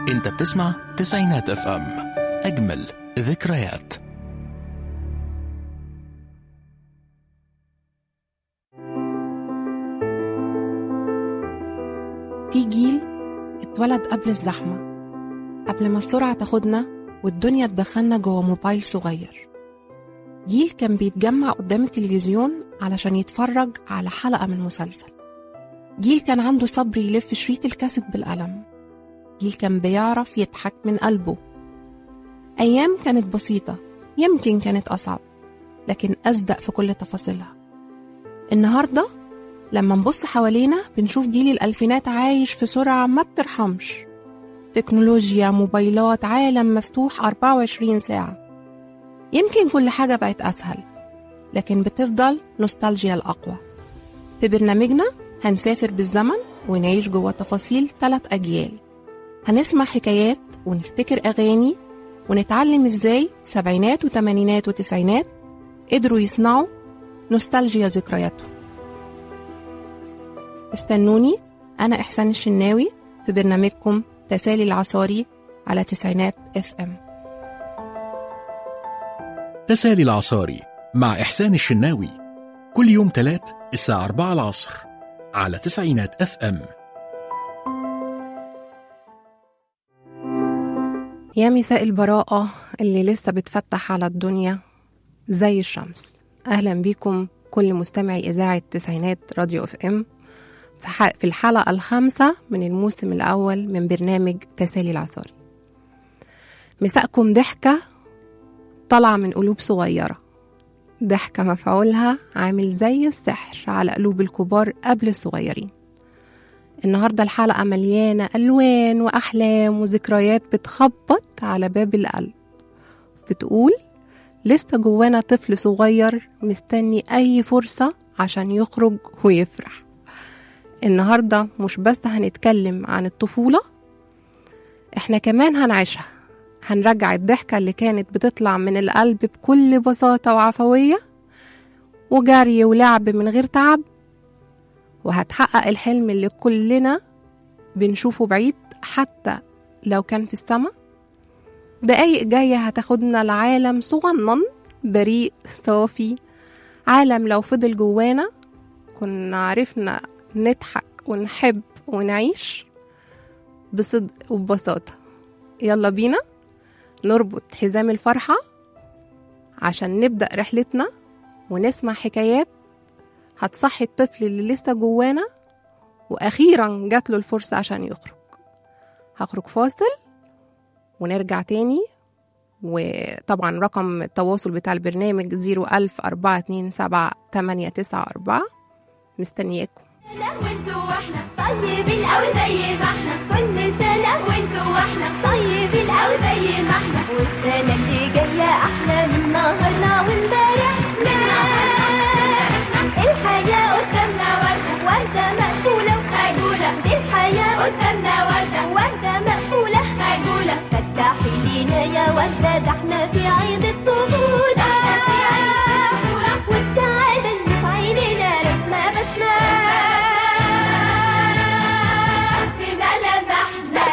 انت بتسمع تسعينات اف ام اجمل ذكريات في جيل اتولد قبل الزحمة قبل ما السرعة تاخدنا والدنيا تدخلنا جوه موبايل صغير جيل كان بيتجمع قدام التلفزيون علشان يتفرج على حلقة من مسلسل جيل كان عنده صبر يلف شريط الكاسيت بالقلم جيل كان بيعرف يضحك من قلبه أيام كانت بسيطة يمكن كانت أصعب لكن أصدق في كل تفاصيلها النهاردة لما نبص حوالينا بنشوف جيل الألفينات عايش في سرعة ما بترحمش تكنولوجيا موبايلات عالم مفتوح 24 ساعة يمكن كل حاجة بقت أسهل لكن بتفضل نوستالجيا الأقوى في برنامجنا هنسافر بالزمن ونعيش جوه تفاصيل ثلاث أجيال هنسمع حكايات ونفتكر أغاني ونتعلم إزاي سبعينات وتمانينات وتسعينات قدروا يصنعوا نوستالجيا ذكرياتهم استنوني أنا إحسان الشناوي في برنامجكم تسالي العصاري على تسعينات اف ام تسالي العصاري مع إحسان الشناوي كل يوم تلات الساعة 4 العصر على تسعينات اف ام يا مساء البراءة اللي لسه بتفتح على الدنيا زي الشمس أهلا بيكم كل مستمعي إذاعة تسعينات راديو اف ام في ح- في الحلقة الخامسة من الموسم الأول من برنامج تسالي العصاري مساءكم ضحكة طالعة من قلوب صغيرة ضحكة مفعولها عامل زي السحر على قلوب الكبار قبل الصغيرين النهاردة الحلقة مليانة ألوان وأحلام وذكريات بتخبط على باب القلب بتقول لسه جوانا طفل صغير مستني أي فرصة عشان يخرج ويفرح النهاردة مش بس هنتكلم عن الطفولة احنا كمان هنعيشها هنرجع الضحكة اللي كانت بتطلع من القلب بكل بساطة وعفوية وجري ولعب من غير تعب وهتحقق الحلم اللي كلنا بنشوفه بعيد حتى لو كان في السما دقايق جاية هتاخدنا لعالم صغنن بريء صافي عالم لو فضل جوانا كنا عرفنا نضحك ونحب ونعيش بصدق وببساطة يلا بينا نربط حزام الفرحة عشان نبدأ رحلتنا ونسمع حكايات هتصحي الطفل اللي لسه جوانا وأخيرا جات له الفرصة عشان يخرج هخرج فاصل ونرجع تاني وطبعا رقم التواصل بتاع البرنامج 01000 427 894 مستنياكم وانتوا واحنا طيبين قوي زي ما احنا كل سنة وانتوا واحنا طيبين قوي زي ما احنا والسنة اللي جاية احلى من نهارنا وامبارحنا الحياة قدامنا وردة وردة مقفولة وخجولة دي الحياة قدامنا وردة وردة مقفولة خجولة فتحي لينا يا وردة ده احنا في عيد الطفولة والسعادة اللي في عينينا رسمة بسمة في ملامحنا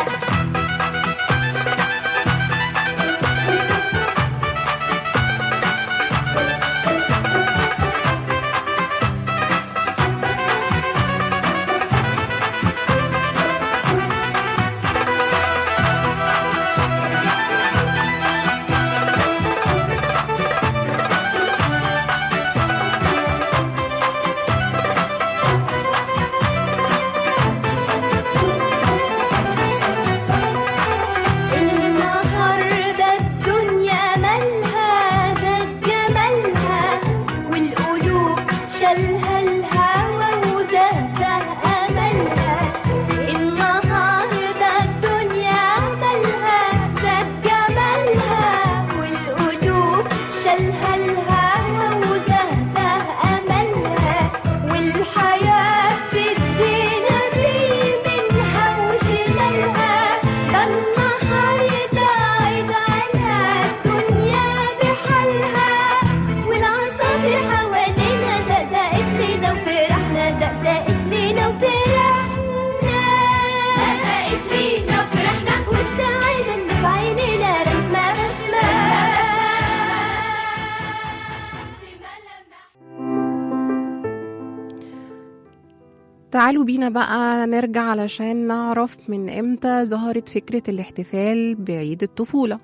تعالوا بينا بقى نرجع علشان نعرف من امتى ظهرت فكرة الاحتفال بعيد الطفولة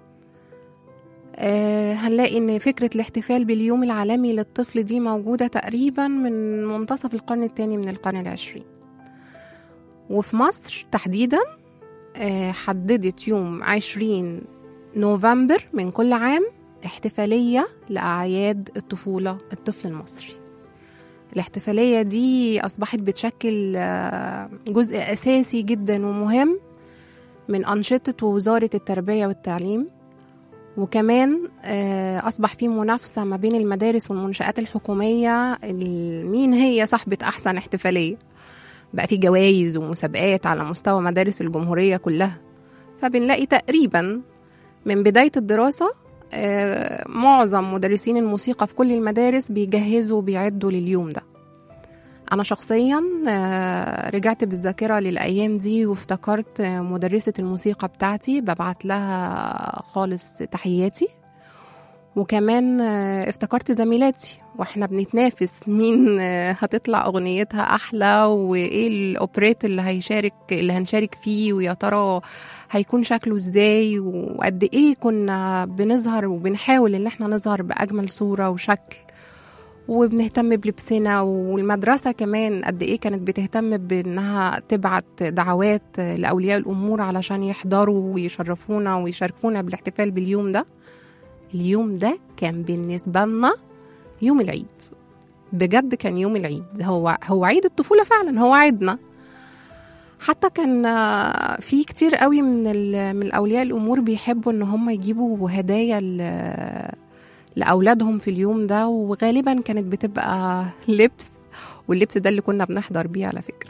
آه هنلاقي ان فكرة الاحتفال باليوم العالمي للطفل دي موجودة تقريبا من منتصف القرن الثاني من القرن العشرين وفي مصر تحديدا آه حددت يوم عشرين نوفمبر من كل عام احتفالية لأعياد الطفولة الطفل المصري الاحتفالية دي أصبحت بتشكل آه، جزء أساسي جدا ومهم من أنشطة وزارة التربية والتعليم وكمان آه، أصبح في منافسة ما بين المدارس والمنشآت الحكومية ال- مين هي صاحبة أحسن احتفالية بقى في جوائز ومسابقات على مستوى مدارس الجمهورية كلها فبنلاقي تقريبا من بداية الدراسة آه، معظم مدرسين الموسيقى في كل المدارس بيجهزوا وبيعدوا لليوم ده أنا شخصيا آه، رجعت بالذاكرة للأيام دي وافتكرت آه، مدرسة الموسيقى بتاعتي ببعت لها خالص تحياتي وكمان آه، افتكرت زميلاتي واحنا بنتنافس مين آه، هتطلع اغنيتها احلى وايه الاوبريت اللي هيشارك اللي هنشارك فيه ويا ترى هيكون شكله ازاي وقد ايه كنا بنظهر وبنحاول ان احنا نظهر باجمل صوره وشكل وبنهتم بلبسنا والمدرسة كمان قد إيه كانت بتهتم بإنها تبعت دعوات لأولياء الأمور علشان يحضروا ويشرفونا ويشاركونا بالاحتفال باليوم ده اليوم ده كان بالنسبة لنا يوم العيد بجد كان يوم العيد هو هو عيد الطفولة فعلا هو عيدنا حتى كان آه، في كتير قوي من ال- من اولياء الامور بيحبوا ان هم يجيبوا هدايا ل- لاولادهم في اليوم ده وغالبا كانت بتبقى لبس واللبس ده اللي كنا بنحضر بيه على فكره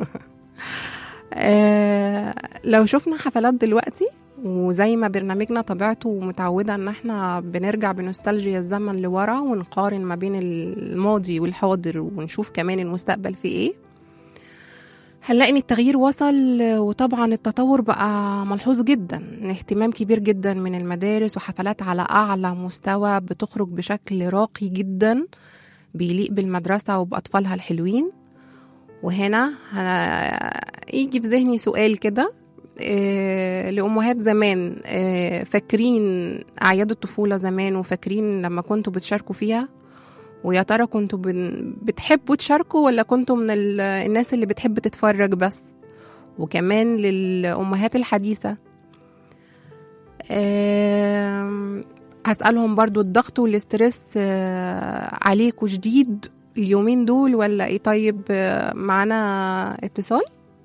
آه، لو شفنا حفلات دلوقتي وزي ما برنامجنا طبيعته متعودة ان احنا بنرجع بنوستالجيا الزمن لورا ونقارن ما بين الماضي والحاضر ونشوف كمان المستقبل في ايه هنلاقي ان التغيير وصل وطبعا التطور بقى ملحوظ جدا اهتمام كبير جدا من المدارس وحفلات على اعلى مستوى بتخرج بشكل راقي جدا بيليق بالمدرسة وبأطفالها الحلوين وهنا ه- يجي في ذهني سؤال كده آه، لأمهات زمان آه، فاكرين أعياد الطفولة زمان وفاكرين لما كنتوا بتشاركوا فيها ويا ترى كنتوا بن- بتحبوا تشاركوا ولا كنتوا من ال- الناس اللي بتحب تتفرج بس وكمان للأمهات الحديثة آم، هسألهم برضو الضغط والاسترس آه، عليكوا شديد اليومين دول ولا ايه طيب آه، معانا اتصال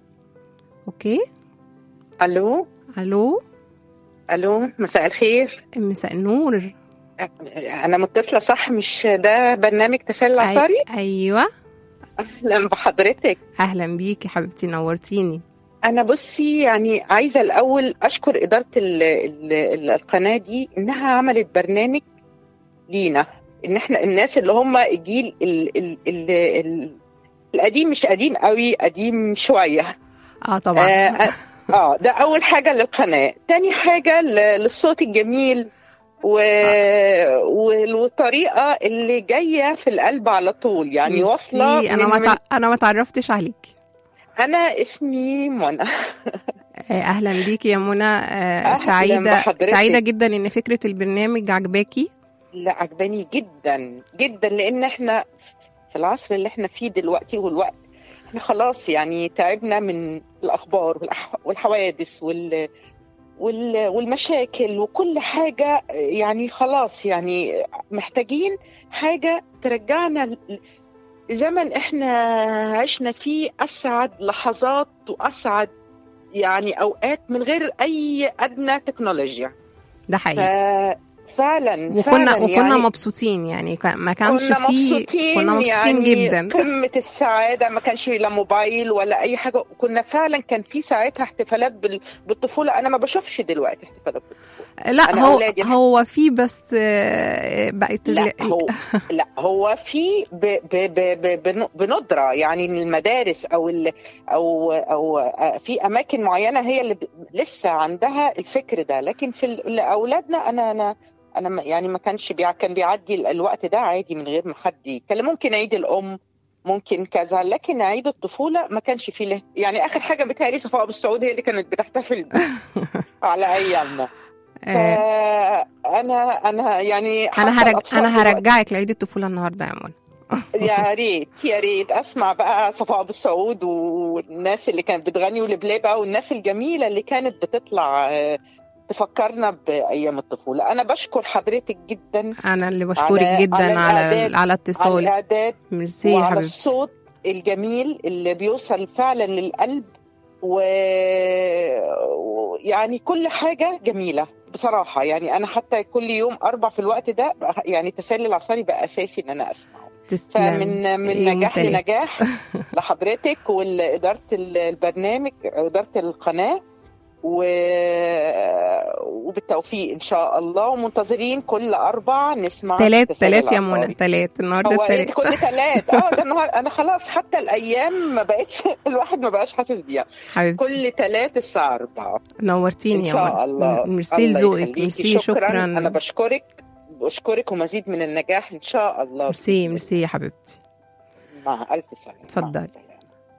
اوكي الو الو الو مساء الخير مساء النور انا متصله صح مش ده برنامج تسلي العصاري أي- ايوه اهلا بحضرتك اهلا بيكي حبيبتي نورتيني انا بصي يعني عايزه الاول اشكر اداره ال ال ال القناه دي انها عملت برنامج لينا ان احنا الناس اللي هم الجيل ال ال ال ال القديم مش قديم قوي قديم شويه اه طبعا آه, اه ده اول حاجه للقناه تاني حاجه ل- للصوت الجميل و... وال- والطريقه اللي جايه في القلب على طول يعني واصله ميرسي. انا من- ما من- تع... انا ما تعرفتش عليك انا اسمي منى آه، اهلا بيكي يا منى آه، أهلاً سعيده بحضرتك. سعيده جدا ان فكره البرنامج عجباكي لا عجباني جدا جدا لان احنا في العصر اللي احنا فيه دلوقتي والوقت احنا خلاص يعني تعبنا من الاخبار والأح- والحوادث وال وال- والمشاكل وكل حاجة يعني خلاص يعني محتاجين حاجة ترجعنا ل- لزمن احنا عشنا فيه أسعد لحظات وأسعد يعني أوقات من غير أي أدنى تكنولوجيا ده حقيقي ففعلا وكنا فعلا وكنا يعني مبسوطين يعني كان- ما كانش كنا فيه مبسوطين كنا مبسوطين يعني جدا قمة السعادة ما كانش لا موبايل ولا أي حاجة كنا فعلا كان في ساعتها احتفالات بال- بالطفولة أنا ما بشوفش دلوقتي احتفالات بالطفولة لا أنا هو أولادي- هو في بس آه، بقت لا ال- هو لا هو في ب ب ب ب بن- بندره يعني إن المدارس او ال او او في اماكن معينه هي اللي ب- لسه عندها الفكر ده لكن في ال- لاولادنا انا انا انا ما- يعني ما كانش بيع كان بيعدي ال- الوقت ده عادي من غير ما حد يتكلم ممكن عيد الام ممكن كذا لكن عيد الطفوله ما كانش فيه له يعني اخر حاجه بتهيألي صفاء ابو السعود هي اللي كانت بتحتفل بيه على ايامنا آه، فانا انا يعني انا حتى هرج... الأطفال انا دلوقتي- هرجعك لعيد الطفوله النهارده يا منى يا ريت يا ريت اسمع بقى صفاء ابو السعود والناس اللي كانت بتغني ولبليبه والناس الجميله اللي كانت بتطلع آه، تفكرنا بايام الطفوله انا بشكر حضرتك جدا انا اللي بشكرك على- جدا على على الإعداد، على على اتصالك الاعداد ميرسي يا وعلى حبيبتي الصوت الجميل اللي بيوصل فعلا للقلب و... ويعني كل حاجة جميلة بصراحة يعني أنا حتى كل يوم أربع في الوقت ده بقى- يعني تسلي العصاري بقى أساسي إن أنا أسمعه تسلم فمن من يوم نجاح تالت. لنجاح لحضرتك وإدارة البرنامج إدارة القناة و... وبالتوفيق إن شاء الله ومنتظرين كل أربع نسمع تلات تسلي تلات يا العصاري. منى تلات النهارده هو إيه التلات كل ثلاث اه ده النهار انا خلاص حتى الايام ما بقتش الواحد ما بقاش حاسس بيها حبيبتي كل ثلاث الساعه 4 ان نورتيني يا شاء منى الله ميرسي الله لذوقك يخليكي. ميرسي شكرا انا بشكرك بشكرك ومزيد من النجاح ان شاء الله ميرسي ميرسي يا حبيبتي مع الف سلامه اتفضلي. مع السلامة.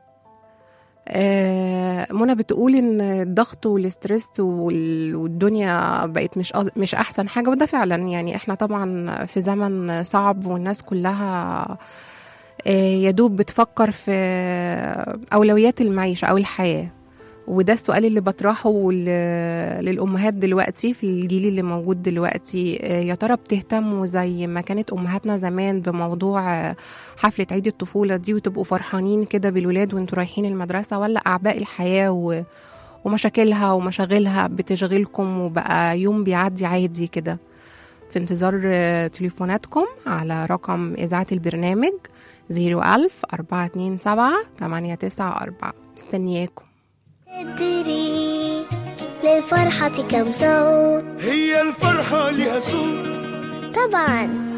آه، منى بتقول ان الضغط والاسترس وال- والدنيا بقت مش أز- مش احسن حاجه وده فعلا يعني احنا طبعا في زمن صعب والناس كلها آه، يا دوب بتفكر في اولويات المعيشه او الحياه وده السؤال اللي بطرحه لل- للامهات دلوقتي في الجيل اللي موجود دلوقتي آه، يا ترى بتهتموا زي ما كانت امهاتنا زمان بموضوع آه، حفلة عيد الطفولة دي وتبقوا فرحانين كده بالولاد وانتوا رايحين المدرسة ولا أعباء الحياة و... ومشاكلها ومشاغلها بتشغلكم وبقى يوم بيعدي عادي كده في انتظار آه، تليفوناتكم على رقم إذاعة البرنامج 01000 427 894 مستنياكم تدري للفرحة كم صوت هي الفرحة لها صوت طبعا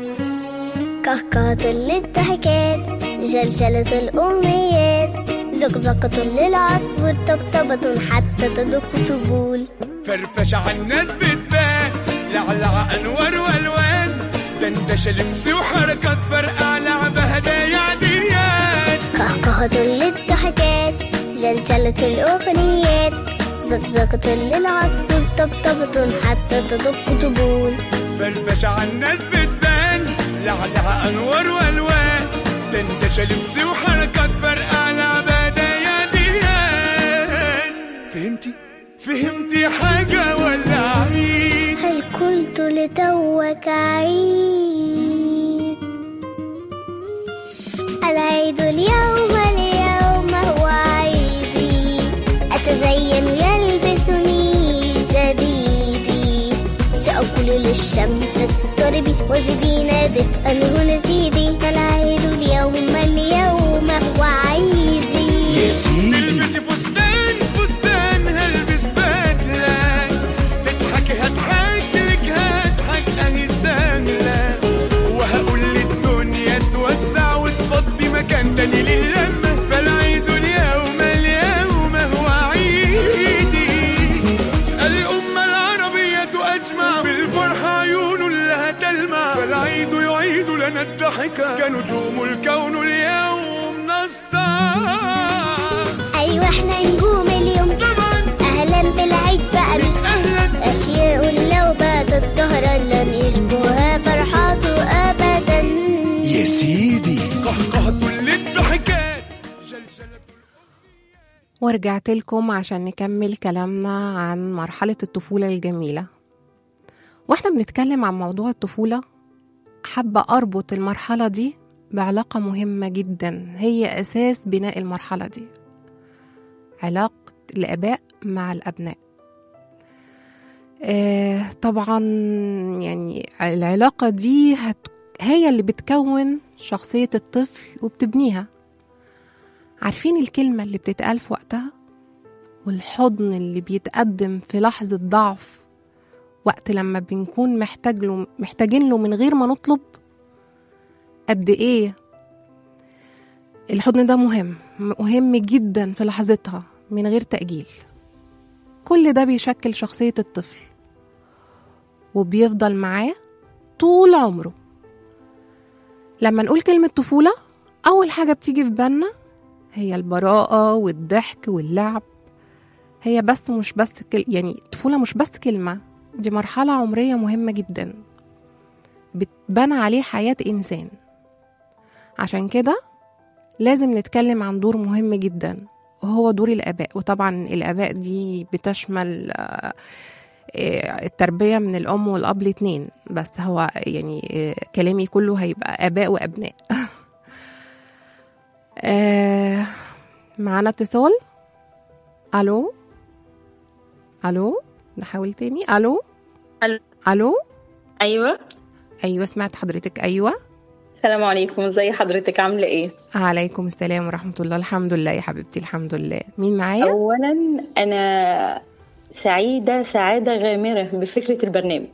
كهكهة للضحكات جلجلة الأمنيات زقزقة للعصفور طبطبة حتى تدق طبول فرفش عالناس بتبان لعلع أنوار وألوان دندشة لبس وحركات فرقع لعبة هدايا عديات كهكهة للضحكات جلجلة الأغنيات زقزقة للعصفور طبطبة حتى تدق طبول فرفش عالناس بتبان لعلع أنوار وألوان دندشة لبس وحركات فرقع لعبة هدايا عديات فهمتي؟ فهمتي حاجة ولا عيد؟ هل قلت لتوك عيد العيد اليوم اليوم هو عيدي أتزين يلبسني جديدي سأقول للشمس اضطربي وزدينا دفئا هنا زيدي العيد اليوم اليوم هو عيدي تلبسي فستان فستان هلبس بدلة تضحكي هضحك لك هضحك اهي سهلة وهقول للدنيا توسع وتفضي مكان تاني للمة فالعيد اليوم اليوم هو عيدي الأمة العربية أجمع بالفرحة عيون لها تلمع فالعيد يعيد لنا الضحكة كنجوم الكون اليوم نسطع أيوة احنا نجوم اليوم طبعا أهلا بالعيد بقى بك اهلا أشياء لو باتت ظهرا لن يشبهها فرحاته أبدا يا سيدي قهقهة للضحكات جلجلة ورجعت لكم عشان نكمل كلامنا عن مرحلة الطفولة الجميلة واحنا بنتكلم عن موضوع الطفولة حابة أربط المرحلة دي بعلاقة مهمة جدا هي أساس بناء المرحلة دي علاقة الآباء مع الأبناء آه طبعا يعني العلاقة دي هت... هي اللي بتكون شخصية الطفل وبتبنيها عارفين الكلمة اللي بتتقال في وقتها والحضن اللي بيتقدم في لحظة ضعف وقت لما بنكون محتاج له محتاجين له من غير ما نطلب قد ايه الحضن ده مهم مهم جدا في لحظتها من غير تأجيل كل ده بيشكل شخصية الطفل وبيفضل معاه طول عمره لما نقول كلمة طفولة أول حاجة بتيجي في بالنا هي البراءة والضحك واللعب هي بس مش بس كل يعني الطفولة مش بس كلمة دي مرحلة عمرية مهمة جدا بتبنى عليه حياة إنسان عشان كده لازم نتكلم عن دور مهم جدا وهو دور الآباء وطبعا الآباء دي بتشمل آه، آه، التربية من الأم والأب الاتنين بس هو يعني آه، كلامي كله هيبقى آباء وأبناء آه، معانا اتصال ألو ألو نحاول تاني ألو ألو. ألو ايوه أيوة سمعت حضرتك أيوة السلام عليكم ازي حضرتك عامله ايه عليكم السلام ورحمة الله الحمد لله يا حبيبتي الحمد لله مين معايا؟ اولا انا سعيده سعاده غامره بفكره البرنامج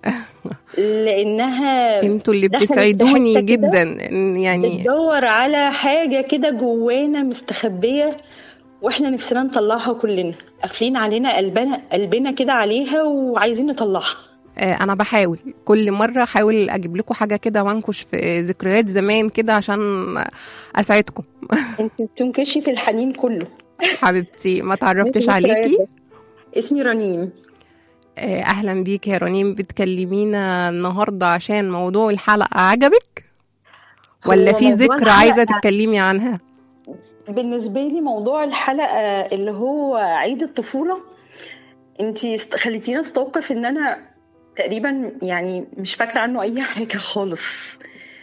لانها انتوا اللي دخلت في بتسعدوني حتة كده جدا إن يعني بتدور على حاجه كده جوانا مستخبيه واحنا نفسنا نطلعها كلنا قافلين علينا قلبنا قلبنا كده عليها وعايزين نطلعها آه، انا بحاول كل مره احاول اجيب لكم حاجه كده وانكش في ذكريات زمان كده عشان اسعدكم انت بتنكشي في الحنين كله حبيبتي ما تعرفتش نفسي عليكي ذكرياتك. اسمي رنيم آه، اهلا بيك يا رنيم بتكلمينا النهارده عشان موضوع الحلقه عجبك ولا هو في موضوع ذكرى عايزه الحلقة- تتكلمي عنها بالنسبة لي موضوع الحلقة اللي هو عيد الطفولة انتي است- خليتيني استوقف ان انا تقريبا يعني مش فاكرة عنه اي حاجة خالص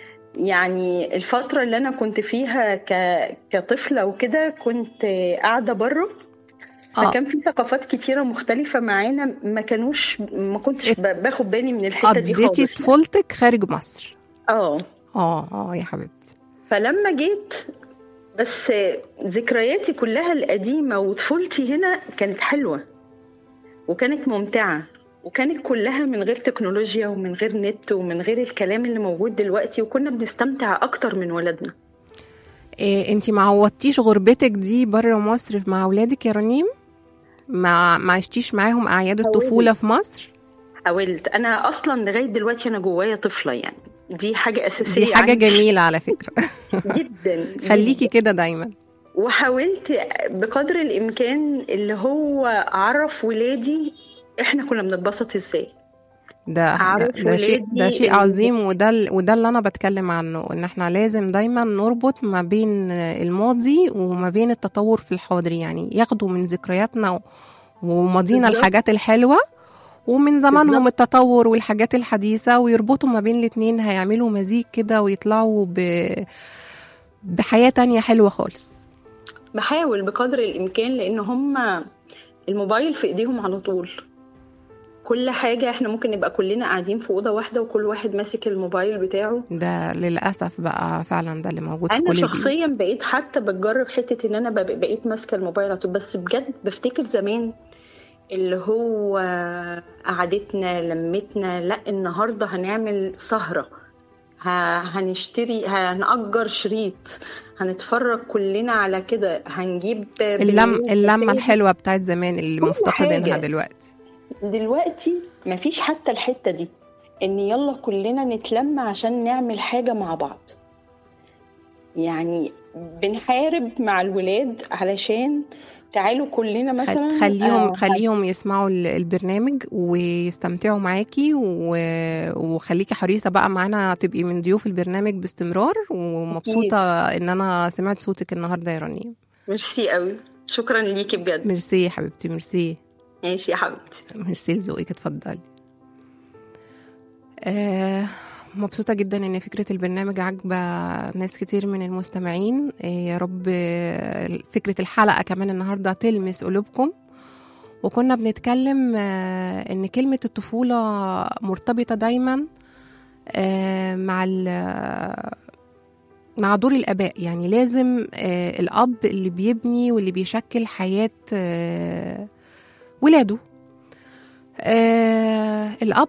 يعني الفترة اللي انا كنت فيها ك... كطفلة وكده كنت قاعدة بره آه. فكان في ثقافات كتيرة مختلفة معانا ما كانوش ما كنتش ب- باخد بالي من الحتة دي قضيتي خالص طفولتك خارج مصر اه اه اه يا حبيبتي فلما جيت بس ذكرياتي كلها القديمة وطفولتي هنا كانت حلوة وكانت ممتعة وكانت كلها من غير تكنولوجيا ومن غير نت ومن غير الكلام اللي موجود دلوقتي وكنا بنستمتع أكتر من ولادنا إيه انتي ما عوضتيش غربتك دي بره مصر مع اولادك يا رنيم ما ما عشتيش معاهم اعياد الطفوله في مصر حاولت أنا أصلا لغاية دلوقتي أنا جوايا طفلة يعني دي حاجة أساسية دي حاجه عندي جميله على فكره جدا خليكي كده دايما وحاولت بقدر الإمكان اللي هو أعرف ولادي إحنا كنا بنتبسط إزاي ده ده, أعرف ده شيء ده ولادي شيء اللي- عظيم وده ال- وده اللي انا بتكلم عنه ان احنا لازم دايما نربط ما بين الماضي وما بين التطور في الحاضر يعني ياخدوا من ذكرياتنا و- وماضينا بالظبط. الحاجات الحلوه ومن زمانهم بالظبط. التطور والحاجات الحديثه ويربطوا ما بين الاتنين هيعملوا مزيج كده ويطلعوا ب بحياه تانية حلوه خالص بحاول بقدر الامكان لان هم الموبايل في ايديهم على طول كل حاجة احنا ممكن نبقى كلنا قاعدين في أوضة واحدة وكل واحد ماسك الموبايل بتاعه ده للاسف بقى فعلا ده اللي موجود في كل أنا البيوت. شخصيا بقيت حتى بتجرب حتة إن أنا بق- بقيت ماسكة الموبايل على طول بس بجد بفتكر زمان اللي هو قعدتنا لمتنا لا النهاردة هنعمل سهرة ه- هنشتري هنأجر شريط هنتفرج كلنا على كده هنجيب اللم بالليل اللمه كافيه. الحلوه بتاعت زمان اللي كل مفتقدينها حاجة. دلوقتي دلوقتي مفيش حتى الحتة دي ان يلا كلنا نتلم عشان نعمل حاجة مع بعض يعني بنحارب مع الولاد علشان تعالوا كلنا مثلا خل- خليهم آه، خليهم يسمعوا ال- البرنامج ويستمتعوا معاكي و- وخليكي حريصه بقى معانا تبقي من ضيوف البرنامج باستمرار ومبسوطه ان انا سمعت صوتك النهارده يا رنيم ميرسي قوي شكرا ليكي بجد ميرسي يا حبيبتي ميرسي ماشي يا حبيبتي ميرسي لذوقك اتفضلي آه مبسوطة جدا ان فكرة البرنامج عاجبة ناس كتير من المستمعين آه يا رب آه، فكرة الحلقة كمان النهاردة تلمس قلوبكم وكنا بنتكلم آه ان كلمة الطفولة مرتبطة دايما آه مع ال- مع دور الآباء يعني لازم آه الأب اللي بيبني واللي بيشكل حياة آه ولاده آه الأب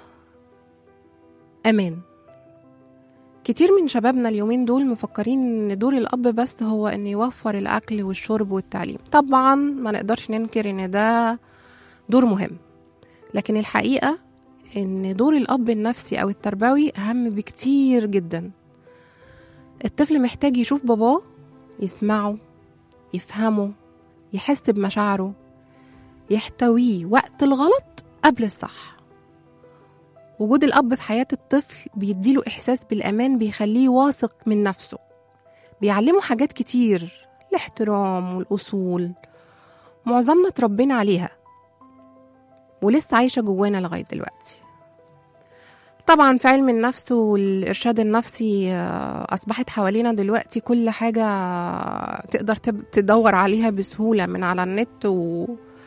أمان كتير من شبابنا اليومين دول مفكرين ان دور الاب بس هو ان يوفر الاكل والشرب والتعليم طبعا ما نقدرش ننكر ان ده دور مهم لكن الحقيقه ان دور الاب النفسي او التربوي اهم بكتير جدا الطفل محتاج يشوف باباه يسمعه يفهمه يحس بمشاعره يحتويه وقت الغلط قبل الصح وجود الأب في حياة الطفل بيديله إحساس بالأمان بيخليه واثق من نفسه بيعلمه حاجات كتير الاحترام والأصول معظمنا اتربينا عليها ولسه عايشة جوانا لغاية دلوقتي طبعا في علم النفس والإرشاد النفسي آه، أصبحت حوالينا دلوقتي كل حاجة تقدر تب- تدور عليها بسهولة من على النت و...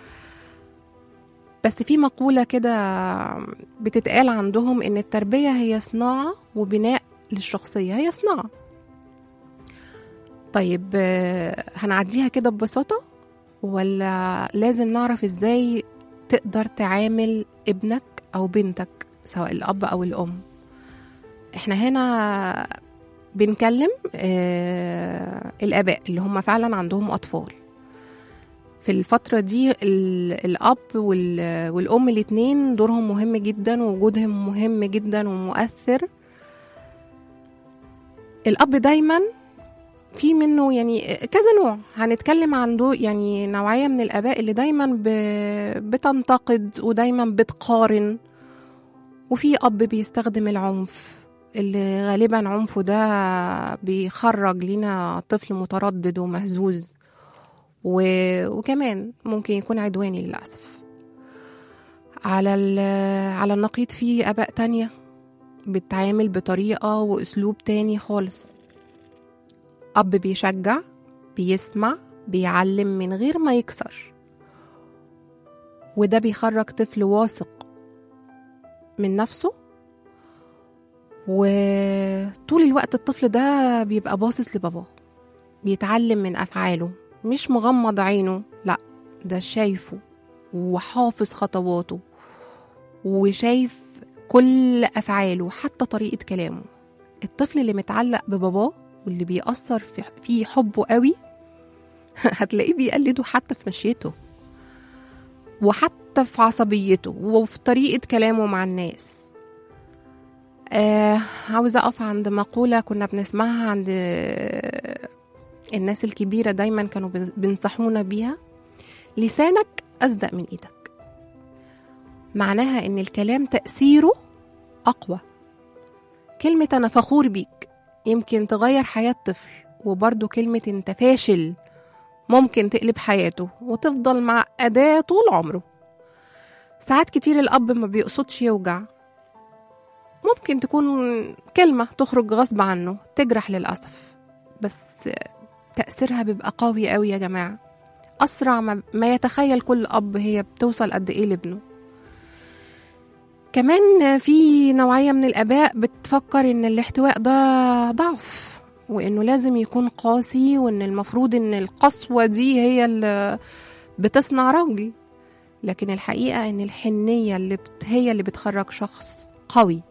بس في مقولة كده بتتقال عندهم إن التربية هي صناعة وبناء للشخصية هي صناعة طيب آه، هنعديها كده ببساطة ولا لازم نعرف إزاي تقدر تعامل ابنك أو بنتك سواء الأب أو الأم احنا هنا بنكلم آه الآباء اللي هم فعلا عندهم أطفال في الفترة دي ال- الأب وال- والأم الاتنين دورهم مهم جدا ووجودهم مهم جدا ومؤثر الأب دايما في منه يعني كذا نوع هنتكلم عن دو يعني نوعية من الآباء اللي دايما ب... بتنتقد ودايما بتقارن وفي أب بيستخدم العنف اللي غالبا عنفه ده بيخرج لينا طفل متردد ومهزوز و... وكمان ممكن يكون عدواني للأسف على ال... على النقيض في آباء تانية بتعامل بطريقة وأسلوب تاني خالص أب بيشجع بيسمع بيعلم من غير ما يكسر وده بيخرج طفل واثق من نفسه وطول الوقت الطفل ده بيبقى باصص لباباه بيتعلم من أفعاله مش مغمض عينه لا ده شايفه وحافظ خطواته وشايف كل أفعاله حتى طريقة كلامه الطفل اللي متعلق بباباه واللي بيأثر في فيه حبه قوي هتلاقيه بيقلده حتى في مشيته وحتى في عصبيته وفي طريقة كلامه مع الناس آه عاوزة أقف عند مقولة كنا بنسمعها عند آه، الناس الكبيرة دايما كانوا بن- بينصحونا بيها لسانك أصدق من إيدك معناها إن الكلام تأثيره أقوى كلمة أنا فخور بيك يمكن تغير حياة طفل وبرضه كلمة أنت فاشل ممكن تقلب حياته وتفضل مع أداة طول عمره ساعات كتير الأب ما بيقصدش يوجع ممكن تكون كلمة تخرج غصب عنه تجرح للأسف بس تأثيرها بيبقى قوي قوي يا جماعة أسرع ما ما يتخيل كل أب هي بتوصل قد إيه لابنه كمان في نوعية من الآباء بتفكر إن الاحتواء ده ضعف وإنه لازم يكون قاسي وإن المفروض إن القسوة دي هي اللي بتصنع راجل لكن الحقيقة إن الحنية اللي بت... هي اللي بتخرج شخص قوي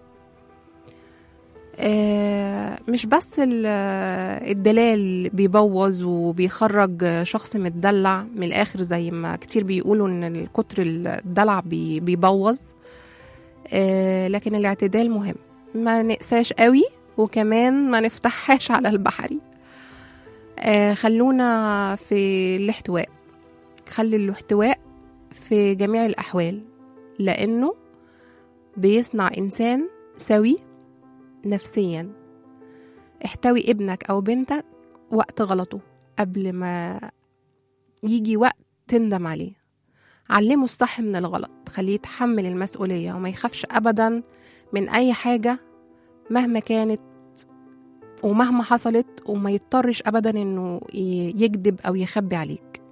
آه، مش بس ال- الدلال بيبوظ وبيخرج شخص متدلع من الآخر زي ما كتير بيقولوا إن الكتر الدلع بي- بيبوظ آه، لكن الاعتدال مهم ما نقساش قوي وكمان ما نفتحهاش على البحري آه، خلونا في الاحتواء خلي الاحتواء في جميع الأحوال لأنه بيصنع إنسان سوي نفسيا احتوي ابنك أو بنتك وقت غلطه قبل ما يجي وقت تندم عليه علمه الصح من الغلط خليه يتحمل المسؤولية وما يخافش أبدا من أي حاجة مهما كانت ومهما حصلت وما يضطرش أبدا إنه ي- يكذب أو يخبي عليك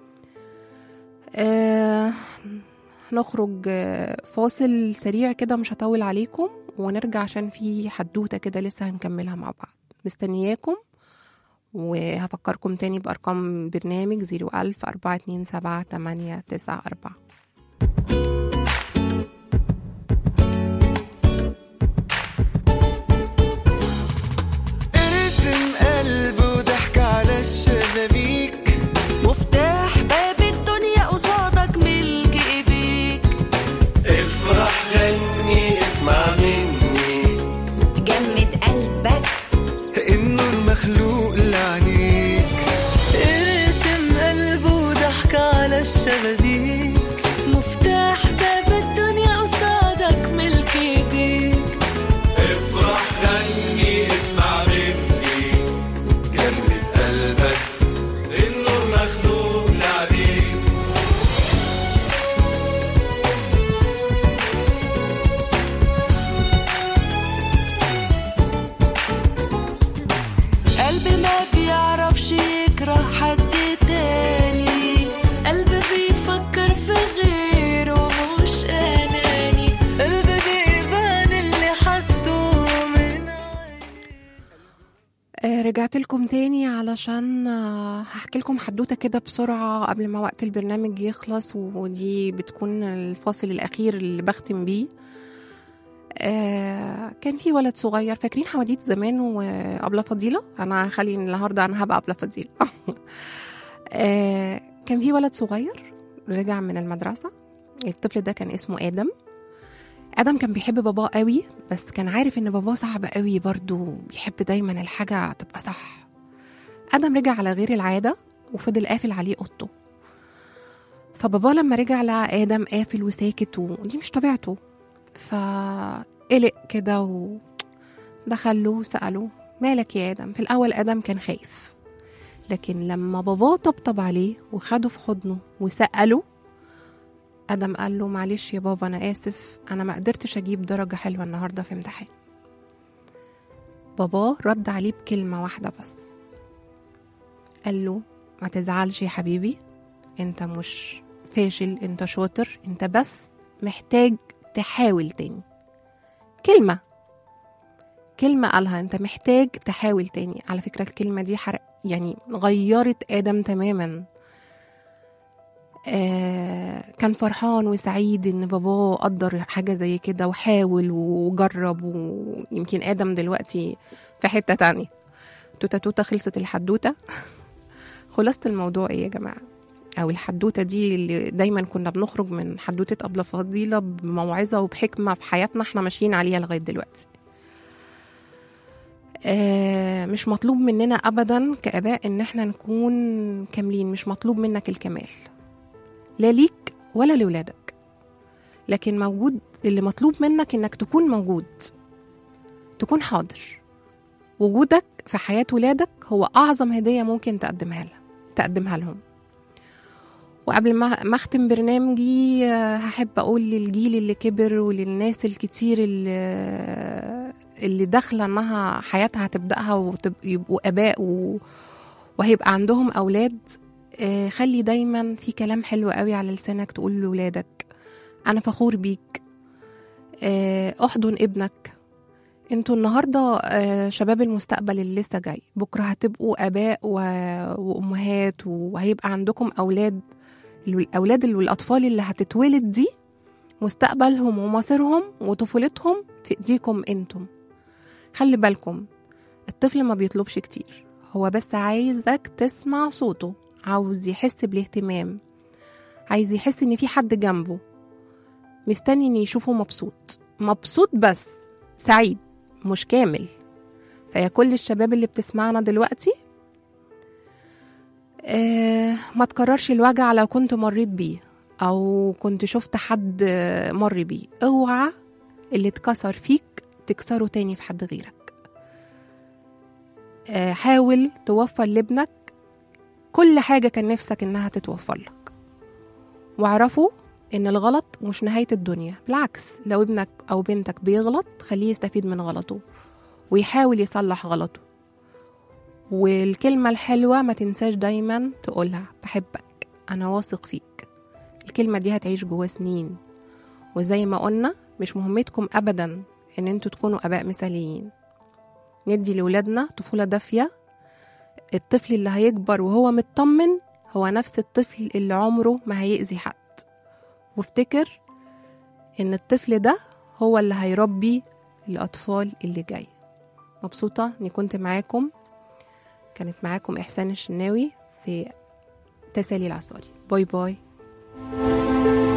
آه هنخرج آه، فاصل سريع كده مش هطول عليكم ونرجع عشان في حدوتة كده لسه هنكملها مع بعض مستنياكم وهفكركم تاني بأرقام برنامج 01000 427 894 ارسم قلبه وضحك على الشبابيك مفتاح باب الدنيا قصادك ملك ايديك افرح غني اسمع مني جمد قلبك النور ورجعت لكم تاني علشان آه، هحكي لكم حدوته كده بسرعة قبل ما وقت البرنامج يخلص ودي بتكون الفاصل الأخير اللي بختم بيه آه كان في ولد صغير فاكرين حواديت زمان وأبلة فضيلة أنا هخلي النهاردة أنا هبقى أبلة فضيلة آه كان في ولد صغير رجع من المدرسة الطفل ده كان اسمه آدم آدم كان بيحب باباه قوي بس كان عارف إن باباه صعب قوي برضه بيحب دايما الحاجة تبقى صح آدم رجع على غير العادة وفضل قافل عليه أوضته فباباه لما رجع لقى آدم قافل وساكت ودي مش طبيعته فقلق كده ودخل له وسأله مالك يا آدم في الأول آدم كان خايف لكن لما باباه طبطب عليه وخده في حضنه وسأله آدم قال له معلش يا بابا أنا آسف أنا ما قدرتش أجيب درجة حلوة النهاردة في امتحان باباه رد عليه بكلمة واحدة بس قال له ما تزعلش يا حبيبي انت مش فاشل انت شاطر انت بس محتاج تحاول تاني كلمة كلمة قالها انت محتاج تحاول تاني على فكرة الكلمة دي حرق يعني غيرت آدم تماما آه كان فرحان وسعيد ان باباه قدر حاجة زي كده وحاول وجرب ويمكن آدم دلوقتي في حتة تانية توتا توتا خلصت الحدوتة خلاصة الموضوع ايه يا جماعة او الحدوتة دي اللي دايما كنا بنخرج من حدوتة أبلة فضيلة بموعظة وبحكمة في حياتنا احنا ماشيين عليها لغاية دلوقتي آه مش مطلوب مننا ابدا كاباء ان احنا نكون كاملين مش مطلوب منك الكمال لا ليك ولا لولادك لكن موجود اللي مطلوب منك انك تكون موجود تكون حاضر وجودك في حياة ولادك هو أعظم هدية ممكن تقدمها لها تقدمها لهم وقبل ما ما اختم برنامجي آه، هحب اقول للجيل اللي كبر وللناس الكتير اللي اللي داخله انها حياتها هتبداها ويبقوا اباء و... وهيبقى عندهم اولاد آه، خلي دايما في كلام حلو قوي على لسانك تقول لولادك انا فخور بيك آه، احضن ابنك انتوا النهارده آه، شباب المستقبل اللي لسه جاي بكره هتبقوا اباء و... وامهات وهيبقى عندكم اولاد الاولاد والاطفال اللي هتتولد دي مستقبلهم ومصيرهم وطفولتهم في ايديكم انتم خلي بالكم الطفل ما بيطلبش كتير هو بس عايزك تسمع صوته عاوز يحس بالاهتمام عايز يحس ان في حد جنبه مستني ان يشوفه مبسوط مبسوط بس سعيد مش كامل فيا كل الشباب اللي بتسمعنا دلوقتي آه ما تكررش الوجع لو كنت مريت بيه او كنت شفت حد آه، مر بيه اوعى اللي اتكسر فيك تكسره تاني في حد غيرك آه حاول توفر لابنك كل حاجة كان نفسك انها تتوفر لك واعرفوا ان الغلط مش نهاية الدنيا بالعكس لو ابنك او بنتك بيغلط خليه يستفيد من غلطه ويحاول يصلح غلطه والكلمة الحلوة ما تنساش دايما تقولها بحبك أنا واثق فيك الكلمة دي هتعيش جوا سنين وزي ما قلنا مش مهمتكم أبدا إن انتوا تكونوا آباء مثاليين ندي لولادنا طفولة دافية الطفل اللي هيكبر وهو مطمن هو نفس الطفل اللي عمره ما هيأذي حد وافتكر إن الطفل ده هو اللي هيربي الأطفال اللي جاي مبسوطة إني كنت معاكم كانت معاكم إحسان الشناوي في تسالي العصاري باي باي